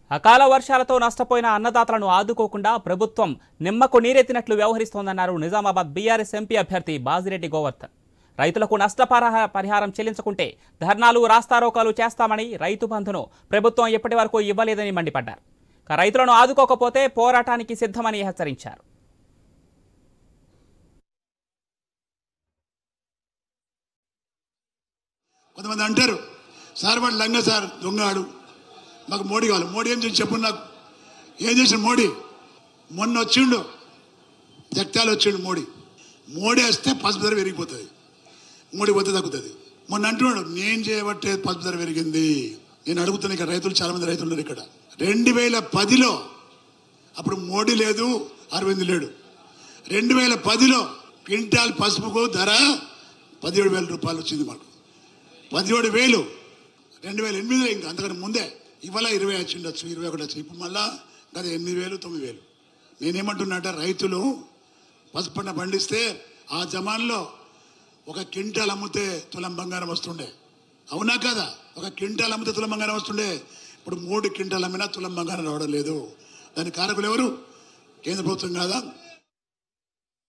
అకాల వర్షాలతో నష్టపోయిన అన్నదాతలను ఆదుకోకుండా ప్రభుత్వం నిమ్మకు నీరెత్తినట్లు వ్యవహరిస్తోందన్నారు నిజామాబాద్ బీఆర్ఎస్ ఎంపీ అభ్యర్థి బాజిరెడ్డి గోవర్ధన్ రైతులకు నష్టపరిహార పరిహారం చెల్లించకుంటే ధర్నాలు రాస్తారోకాలు చేస్తామని రైతు బంధును ప్రభుత్వం ఇప్పటి వరకు ఇవ్వలేదని మండిపడ్డారు ఇక రైతులను ఆదుకోకపోతే పోరాటానికి సిద్ధమని హెచ్చరించారు కొంతమంది అంటారు సార్ వాడు లంగ సార్ దొంగాడు మాకు మోడీ కావాలి మోడీ ఏం చేసి చెప్పు నాకు ఏం చేసిన మోడీ మొన్న వచ్చిండు జగత్యాలు వచ్చిండు మోడీ మోడీ వస్తే పసుపు ధర పెరిగిపోతుంది మోడీ పోతే తగ్గుతుంది మొన్న అంటున్నాడు నేను చేయబట్టే పసుపు ధర పెరిగింది నేను అడుగుతున్నా ఇక్కడ రైతులు చాలా మంది రైతులు ఉన్నారు ఇక్కడ రెండు వేల పదిలో అప్పుడు మోడీ లేదు అరవింద్ లేడు రెండు వేల పదిలో క్వింటాల్ పసుపుకు ధర పదిహేడు వేల రూపాయలు వచ్చింది మాకు పదిహేడు వేలు రెండు వేల ఎనిమిదిలో ఇంకా అంతకంటే ముందే ఇవాళ ఇరవై వచ్చిండొచ్చు ఇరవై ఒకటి వచ్చి ఇప్పుడు మళ్ళా గత ఎనిమిది వేలు తొమ్మిది వేలు నేనేమంటున్నా అంటే రైతులు పసుపు పంట పండిస్తే ఆ జమాన్లో ఒక క్వింటాల్ అమ్మితే తులం బంగారం వస్తుండే అవునా కదా ఒక క్వింటాల్ అమ్మితే తులం బంగారం వస్తుండే ఇప్పుడు మూడు క్వింటాల్ అమ్మినా తులం బంగారం రావడం లేదు దాని కారకులు ఎవరు కేంద్ర ప్రభుత్వం కాదా